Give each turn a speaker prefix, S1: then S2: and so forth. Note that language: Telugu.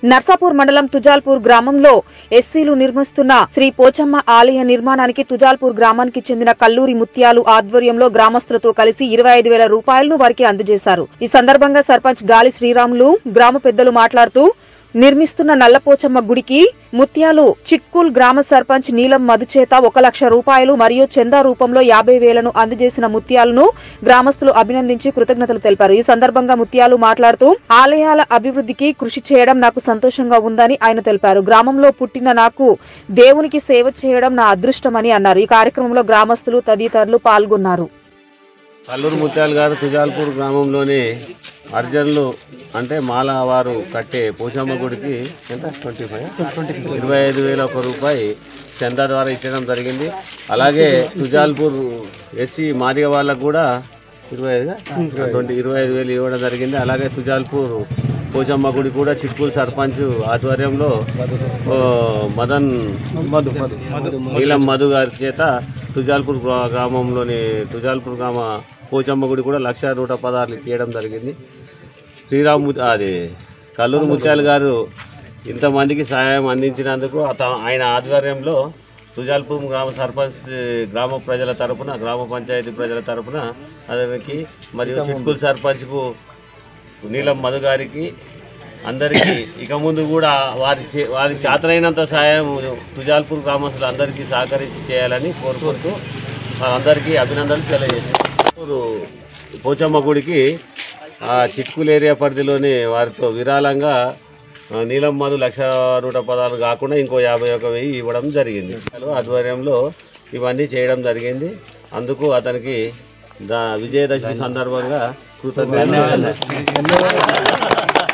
S1: నర్సాపూర్ మండలం తుజాల్పూర్ గ్రామంలో ఎస్సీలు నిర్మిస్తున్న శ్రీ పోచమ్మ ఆలయ నిర్మాణానికి తుజాల్పూర్ గ్రామానికి చెందిన కల్లూరి ముత్యాలు ఆధ్వర్యంలో గ్రామస్తులతో కలిసి ఇరవై ఐదు వేల రూపాయలను వారికి అందజేశారు ఈ సందర్భంగా సర్పంచ్ గాలి శ్రీరాములు గ్రామ పెద్దలు మాట్లాడుతూ నిర్మిస్తున్న నల్లపోచమ్మ గుడికి ముత్యాలు చిట్కూల్ గ్రామ సర్పంచ్ నీలం మధుచేత ఒక లక్ష రూపాయలు మరియు చందా రూపంలో యాభై వేలను అందజేసిన ముత్యాలను గ్రామస్తులు అభినందించి కృతజ్ఞతలు తెలిపారు ఈ సందర్భంగా ముత్యాలు మాట్లాడుతూ ఆలయాల అభివృద్ధికి కృషి చేయడం నాకు సంతోషంగా ఉందని ఆయన తెలిపారు గ్రామంలో పుట్టిన నాకు దేవునికి సేవ చేయడం నా అదృష్టమని అన్నారు ఈ కార్యక్రమంలో గ్రామస్తులు తదితరులు పాల్గొన్నారు
S2: కల్లూరు ముత్యాలు గారు తుజాల్పూర్ గ్రామంలోని అర్జన్లు అంటే మాల వారు కట్టే పోచమ్మ గుడికి ఎంత ట్వంటీ ఫైవ్ ఇరవై ఐదు వేల ఒక రూపాయి చందా ద్వారా ఇచ్చడం జరిగింది అలాగే తుజాల్పూర్ ఎస్సీ మాదిగ వాళ్ళకు కూడా ఇరవై ఐదు ట్వంటీ ఇరవై ఐదు వేలు ఇవ్వడం జరిగింది అలాగే తుజాల్పూర్ పోచమ్మ గుడి కూడా చిట్కూరు సర్పంచ్ ఆధ్వర్యంలో ఓ, మదన్ నీలం మధు గారి చేత తుజాల్పూర్ గ్రా- గ్రామంలోని తుజాల్పూర్ గ్రామ పోచమ్మ గుడి కూడా లక్ష నూట పదహారులు ఇవ్వడం జరిగింది శ్రీరామ్ ము- అది కల్లూరు ముత్యాలు గారు ఇంతమందికి సహాయం అందించినందుకు అత- ఆయన ఆధ్వర్యంలో తుజాల్పూర్ గ్రామ సర్పంచ్ గ్రామ ప్రజల తరపున గ్రామ పంచాయతీ ప్రజల తరపున అతనికి మరియు చిట్కూరు సర్పంచ్కు నీలం మధు గారికి అందరికీ ఇక ముందు కూడా వారి చే- వారికి చేతనైనంత సహాయం తుజాల్పూర్ గ్రామస్తులు అందరికీ సహకరించి చేయాలని కోరుకుంటూ అందరికీ అభినందనలు తెలియజేస్తారు పోచమ్మ గుడికి ఆ చిట్కుల్ ఏరియా పరిధిలోని వారితో విరాళంగా ఆ, నీలం మధు లక్ష నూట పదాలు కాకుండా ఇంకో యాభై ఒక వెయ్యి ఇవ్వడం జరిగింది ఆధ్వర్యంలో ఇవన్నీ చేయడం జరిగింది అందుకు అతనికి దా విజయదశమి సందర్భంగా కృతజ్ఞతలు